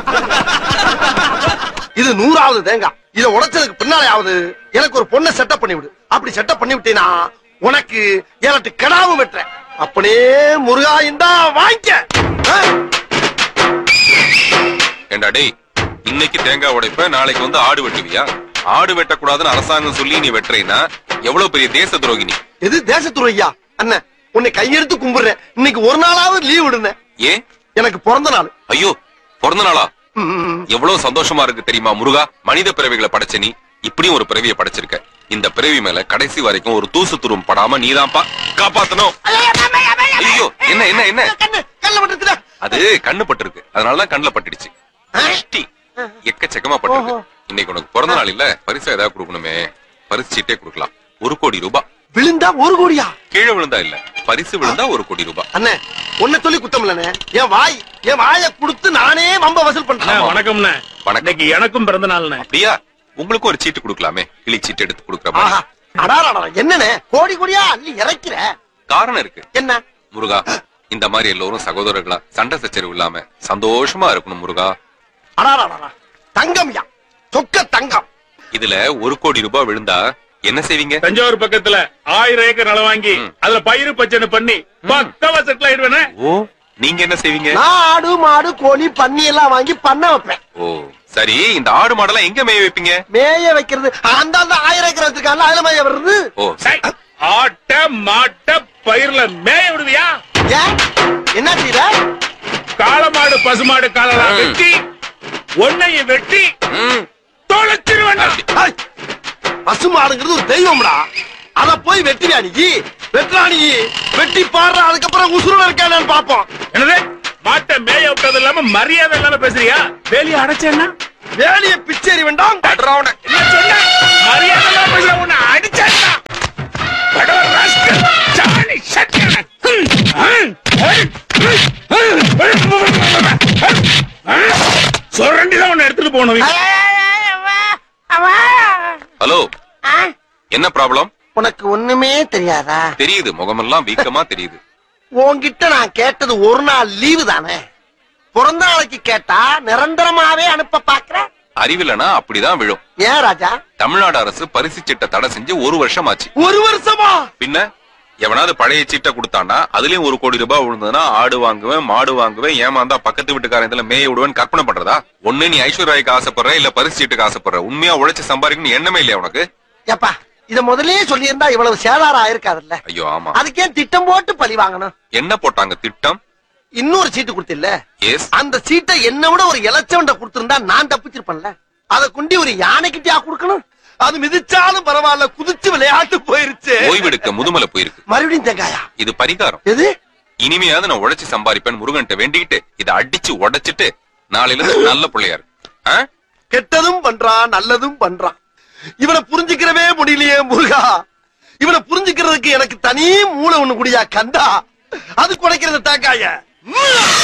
இது நூறாவது தேங்காய் இத உடைச்சதுக்கு பின்னாலேயாவது எனக்கு ஒரு பொண்ணை செட்டப் பண்ணி விடு அப்படி செட்டப் பண்ணி விட்டீனா உனக்கு எனக்கு கடாவும் வெட்டுறேன் அப்பனே முருகா இந்தா வாங்கிக்க ஆ? ஏண்டா டேய் இன்னைக்கு தேங்காய் உடைப்ப நாளைக்கு வந்து ஆடு வெட்டுவியா ஆடு வெட்டக்கூடாதுன்னு அரசாங்கம் சொல்லி நீ வெட்டுறீன்னா எவ்வளவு பெரிய தேச துரோகி நீ எது தேசத்துறையா அண்ணன் உன்னை கையெடுத்து கும்பிடுறேன் இன்னைக்கு ஒரு நாளாவது லீவ் விடுனேன் ஏன் எனக்கு பிறந்த நாள் ஐயோ பிறந்த நாளா ம், எவ்வளவு சந்தோஷமா இருக்கு தெரியுமா முருகா மனித பிறவிகளை படைச்ச நீ இப்படியும் ஒரு பிறவியை படைச்சிருக்க இந்த பிறவி மேல கடைசி வரைக்கும் ஒரு தூசு துரும் படாம நீதான்ப்பா காப்பாத்தணும் ஐயோ என்ன என்ன என்ன கண்ணு கண்ணுல பட்டுருக்குதா? அது கண்ணு பட்டிருக்கு அதனாலதான் கண்ணுல பட்டுடுச்சு திருஷ்டி. எக்கச்சக்கமா பட்டிருக்கு இன்னைக்கு உனக்கு பிறந்த நாள் இல்ல பரிசா ஏதாவது கொடுக்கணுமே பரிசு சீட்டே கொடுக்கலாம் ஒரு கோடி ரூபாய் விழுந்தா ஒரு கோடியா கீழே விழுந்தா இல்ல பரிசு விழுந்தா ஒரு கோடி ரூபாய் அண்ணே உன்னை சொல்லி குத்தம் இல்லண்ணே என் வாய் என் வாயை கொடுத்து நானே வம்ப வசூல் அண்ணே, பண்றேன் வணக்கம்ண்ணே வணக்கம். இன்னைக்கு எனக்கும் பிறந்த நாள்ண்ணே அப்படியா உங்களுக்கும் ஒரு சீட்டு கொடுக்கலாமே கிளி சீட்டு எடுத்து கொடுக்குற ஆஹா மாதிரி அடாடா என்னண்ணே கோடி கோடியா அள்ளி இறைக்கிற காரணம் இருக்கு என்ன முருகா இந்த மாதிரி எல்லோரும் சகோதரர்களா சண்டை சச்சரவு இல்லாம சந்தோஷமா இருக்கணும் முருகா அடாடா தங்கம்யா சொக்க தங்கம் இதுல ஒரு கோடி ரூபாய் விழுந்தா என்ன செய்வீங்க தஞ்சாவூர் பக்கத்துல ஆயிரம் ஏக்கர் நிலம் வாங்கி ம். அதுல பயிர் பச்சனை பண்ணி பக்கவா செட்டில் ஆயிடுவேனே ஓ நீங்க என்ன செய்வீங்க நான் ஆடு மாடு கோழி பன்னி எல்லாம் வாங்கி பண்ண வைப்பேன் ஓ சரி இந்த ஆடு மாடெல்லாம் எங்க மேய வைப்பீங்க மேய வைக்கிறது அந்த அந்த ஆயிரம் ஏக்கர் வச்சிருக்காங்க அதுல மேய வருது ஓ டேய், ஆட்ட மாட்ட பயிர்ல மேய விடுவியா ஏன் என்ன செய்யற காளமாடு பசுமாடு காலெல்லாம் ம். வெட்டி ஒன்னையும் வெட்டி ம், தொலைச்சிருவேன் ஏய், பசு மாடுங்கிறது ஒரு தெய்வம்டா அத போய் வெட்டுவியா நீ வெட்டுறா நீ வெட்டி பாடுற அதுக்கப்புறம் உசுரோட இருக்கானு பாப்போம் என்னது மாட்டை மேய விட்டது இல்லாம மரியாதை இல்லாம பேசுறியா வேலையை அடைச்சேன்னா வேலையை பிச்சேரி வேண்டாம் அட்ரா அவனை. என்ன சொன்ன மரியாதை இல்லாம பேசுற உன்னை அடிச்சேன்னா படவ ராஸ்கல் சாணி சட்டியன சொரண்டிதான் உன்னை எடுத்துட்டு போகணும் ஹலோ என்ன ப்ராப்ளம் உனக்கு ஒண்ணுமே தெரியாதா தெரியுது முகமெல்லாம் வீக்கமா தெரியுது உன்கிட்ட நான் கேட்டது ஒரு நாள் லீவு தானே பிறந்த நாளைக்கு கேட்டா நிரந்தரமாவே அனுப்ப பாக்குற அறிவில்லைனா அப்படிதான் விழும் ஏன் ராஜா தமிழ்நாடு அரசு பரிசு சீட்டை தடை செஞ்சு ஒரு வருஷம் ஆச்சு ஒரு வருஷமா பின்ன எவனாவது பழைய சீட்டை கொடுத்தானா அதுலயும் ஒரு கோடி ரூபாய் விழுந்ததுன்னா ஆடு வாங்குவேன் மாடு வாங்குவேன் ஏமாந்தா பக்கத்து வீட்டுக்காரன் இதுல மேய விடுவேன் கற்பனை பண்றதா ஒண்ணு நீ ஐஸ்வர்யாய்க்கு ஆசைப்படுற இல்ல பரிசு சீட்டுக்கு ஆசைப்படுற உண்மையா உழைச்சு சம்பாதிக்கணும் எண்ணமே இல்லையா உனக்கு ஏப்பா இத முதல்லயே சொல்லியிருந்தா இவ்வளவு சேதாரம் ஆயிருக்காதுல்ல ஐயோ ஆமா அதுக்கே திட்டம் போட்டு பழி வாங்கணும் என்ன போட்டாங்க திட்டம் இன்னொரு சீட்டு கொடுத்தில்ல எஸ் அந்த சீட்டை என்ன விட ஒரு இலச்சவன்ட கொடுத்திருந்தா நான் தப்பிச்சிருப்பேன்ல அத குண்டி ஒரு யானைக்கிட்டயா கொடுக்கணும் அது மிதிச்சாலும் பரவாயில்ல குதிச்சு விளையாட்டு போயிருச்சு ஓய்வெடுக்க முதுமலை போயிருக்கு மறுபடியும் தேங்காயா இது பரிகாரம் எது இனிமையாவது நான் உழைச்சு சம்பாதிப்பேன் முருகன்ட்ட வேண்டிக்கிட்டு இதை அடிச்சு உடைச்சிட்டு நாளையில இருந்து நல்ல பிள்ளையாரு ஆ? கெட்டதும் பண்றான் நல்லதும் பண்றான் இவனை புரிஞ்சுக்கிறவே முடியலையே முருகா இவனை புரிஞ்சுக்கிறதுக்கு எனக்கு தனி மூளை ஒண்ணு குடியா கந்தா அது குடைக்கிறது தாக்காய